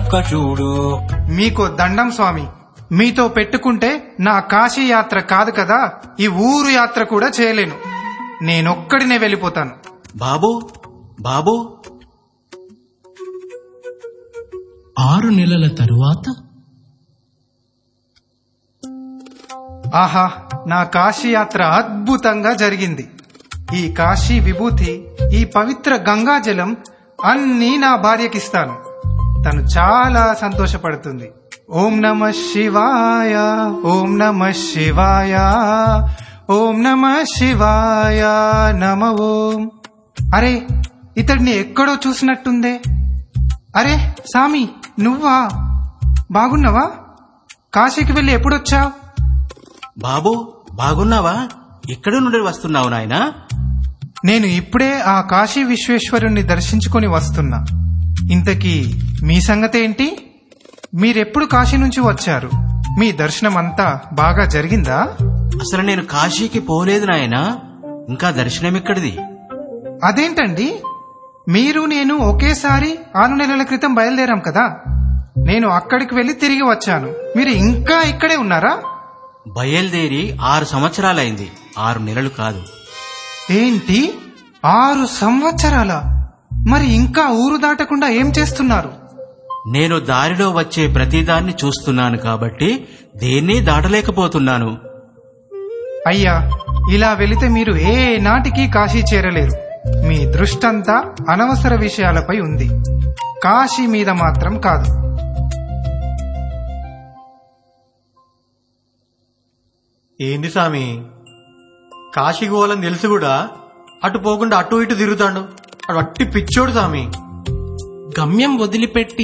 చుక్క చూడు మీకో దండం స్వామి మీతో పెట్టుకుంటే నా కాశీ యాత్ర కాదు కదా ఈ ఊరు యాత్ర కూడా చేయలేను నేనొక్కడినే వెళ్ళిపోతాను బాబు బాబు ఆరు నెలల తరువాత ఆహా నా కాశీ యాత్ర అద్భుతంగా జరిగింది ఈ కాశీ విభూతి ఈ పవిత్ర గంగాజలం అన్నీ నా భార్యకిస్తాను తను చాలా సంతోషపడుతుంది ఓం నమ శివాయ ఓం నమ శివాయ ఓం నమ శివాయ నమ ఓం అరే ఇతడిని ఎక్కడో చూసినట్టుందే అరే సామి నువ్వా బాగున్నావా కాశీకి వెళ్ళి ఎప్పుడొచ్చావు బాబు బాగున్నావా ఎక్కడి నుండి వస్తున్నావు నాయనా నేను ఇప్పుడే ఆ కాశీ విశ్వేశ్వరుణ్ణి దర్శించుకొని వస్తున్నా ఇంతకీ మీ సంగతేంటి మీరెప్పుడు కాశీ నుంచి వచ్చారు మీ దర్శనం అంతా బాగా జరిగిందా అసలు నేను కాశీకి పోలేదు నాయనా ఇంకా దర్శనం ఎక్కడిది అదేంటండి మీరు నేను ఒకేసారి ఆరు నెలల క్రితం బయలుదేరాం కదా నేను అక్కడికి వెళ్లి తిరిగి వచ్చాను మీరు ఇంకా ఇక్కడే ఉన్నారా బయలుదేరి ఆరు సంవత్సరాలైంది ఆరు నెలలు కాదు ఏంటి ఆరు సంవత్సరాల మరి ఇంకా ఊరు దాటకుండా ఏం చేస్తున్నారు నేను దారిలో వచ్చే ప్రతిదాన్ని చూస్తున్నాను కాబట్టి దేన్ని దాటలేకపోతున్నాను అయ్యా ఇలా వెళితే మీరు ఏ నాటికి కాశీ చేరలేరు మీ దృష్టంతా అనవసర విషయాలపై ఉంది కాశీ మీద మాత్రం కాదు ఏంది సామి కాశీకి పోవాలని తెలుసు కూడా అటు పోకుండా అటు ఇటు తిరుగుతాడు అటు అట్టి పిచ్చోడు సామి గమ్యం వదిలిపెట్టి